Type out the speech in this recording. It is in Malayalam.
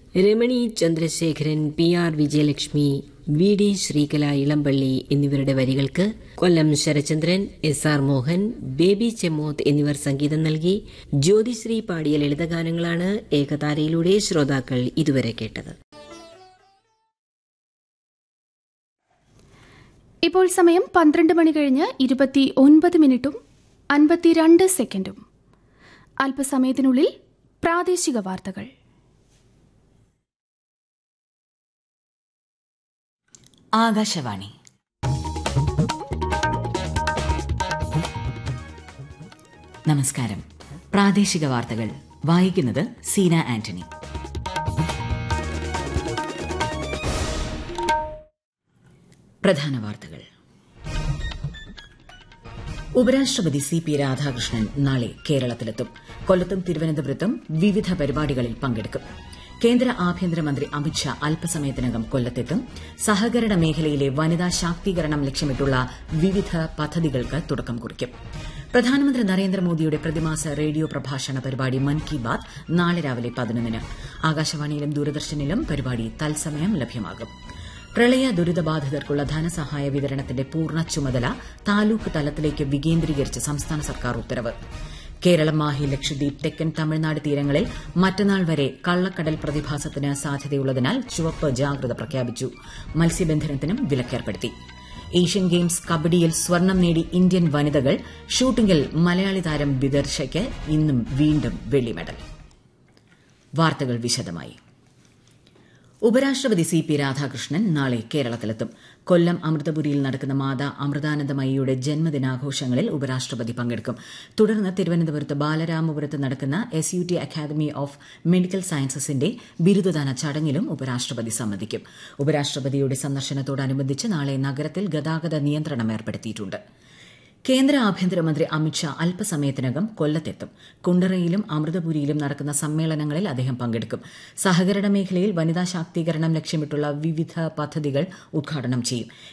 Ramani Chandrasekharan P R Vijayalakshmi V D Sreekala Elampally എന്നിവരുടെ വരികൾക്ക് കൊല്ലം ശരചന്ദ്രൻ എസ് ആർ മോഹൻ ബേബി ചെമ്മോത്ത് എന്നിവർ സംഗീതം നൽകി ജ്യോതിശ്രീ പാടിയ ലളിതഗാനങ്ങളാണ് ഏകതാരയിലൂടെ ശ്രോതാക്കൾ ഇതുവരെ കേട്ടത് ഇപ്പോൾ സമയം പന്ത്രണ്ട് മണി കഴിഞ്ഞ് ഇരുപത്തി ഒൻപത് മിനിറ്റും അൻപത്തിരണ്ട് സെക്കൻഡും അല്പസമയത്തിനുള്ളിൽ പ്രാദേശിക വാർത്തകൾ ആകാശവാണി നമസ്കാരം പ്രാദേശിക വാർത്തകൾ വായിക്കുന്നത് സീന ആന്റണി പ്രധാന വാർത്തകൾ ഉപരാഷ്ട്രപതി സി പി രാധാകൃഷ്ണൻ നാളെ കേരളത്തിലെത്തും കൊല്ലത്തും തിരുവനന്തപുരത്തും വിവിധ പരിപാടികളിൽ പങ്കെടുക്കും കേന്ദ്ര ആഭ്യന്തരമന്ത്രി അമിത്ഷാ അല്പസമയത്തിനകം കൊല്ലത്തെത്തും സഹകരണ മേഖലയിലെ വനിതാ ശാക്തീകരണം ലക്ഷ്യമിട്ടുള്ള വിവിധ പദ്ധതികൾക്ക് തുടക്കം കുറിക്കും പ്രധാനമന്ത്രി നരേന്ദ്രമോദിയുടെ പ്രതിമാസ റേഡിയോ പ്രഭാഷണ പരിപാടി മൻ കി ബാത് നാളെ രാവിലെ പതിനൊന്നിന് ആകാശവാണിയിലും ദൂരദർശനിലും പരിപാടി തത്സമയം ലഭ്യമാകും പ്രളയ ദുരിതബാധിതർക്കുള്ള ധനസഹായ വിതരണത്തിന്റെ പൂർണ്ണ ചുമതല താലൂക്ക് തലത്തിലേക്ക് വികേന്ദ്രീകരിച്ച് സംസ്ഥാന സർക്കാർ ഉത്തരവ് കേരളം മാഹി ലക്ഷദ്വീപ് തെക്കൻ തമിഴ്നാട് തീരങ്ങളിൽ മറ്റന്നാൾ വരെ കള്ളക്കടൽ പ്രതിഭാസത്തിന് സാധ്യതയുള്ളതിനാൽ ചുവപ്പ് ജാഗ്രത പ്രഖ്യാപിച്ചു മത്സ്യബന്ധനത്തിനും വിലക്കേർപ്പെടുത്തി ഏഷ്യൻ ഗെയിംസ് കബഡിയിൽ സ്വർണം നേടി ഇന്ത്യൻ വനിതകൾ ഷൂട്ടിംഗിൽ മലയാളി താരം വിദർശയ്ക്ക് ഇന്നും വീണ്ടും വെള്ളി മെഡൽ വാർത്തകൾ വിശദമായി ഉപരാഷ്ട്രപതി സി പി രാധാകൃഷ്ണൻ നാളെ കേരളത്തിലെത്തും കൊല്ലം അമൃതപുരിയിൽ നടക്കുന്ന മാതാ അമൃതാനന്ദമയിയുടെ ജന്മദിനാഘോഷങ്ങളിൽ ഉപരാഷ്ട്രപതി പങ്കെടുക്കും തുടർന്ന് തിരുവനന്തപുരത്ത് ബാലരാമപുരത്ത് നടക്കുന്ന S U T academy of medical സയൻസസിന്റെ ബിരുദദാന ചടങ്ങിലും ഉപരാഷ്ട്രപതി സംബന്ധിക്കും ഉപരാഷ്ട്രപതിയുടെ സന്ദർശനത്തോടനുബന്ധിച്ച് നാളെ നഗരത്തിൽ ഗതാഗത നിയന്ത്രണം ഏർപ്പെടുത്തിയിട്ടുണ്ട് കേന്ദ്ര ആഭ്യന്തരമന്ത്രി അമിത്ഷാ അല്പസമയത്തിനകം കൊല്ലത്തെത്തും കുണ്ടറയിലും അമൃതപുരിയിലും നടക്കുന്ന സമ്മേളനങ്ങളിൽ അദ്ദേഹം പങ്കെടുക്കും സഹകരണ മേഖലയിൽ വനിതാ ശാക്തീകരണം ലക്ഷ്യമിട്ടുള്ള വിവിധ പദ്ധതികൾ ഉദ്ഘാടനം ചെയ്യും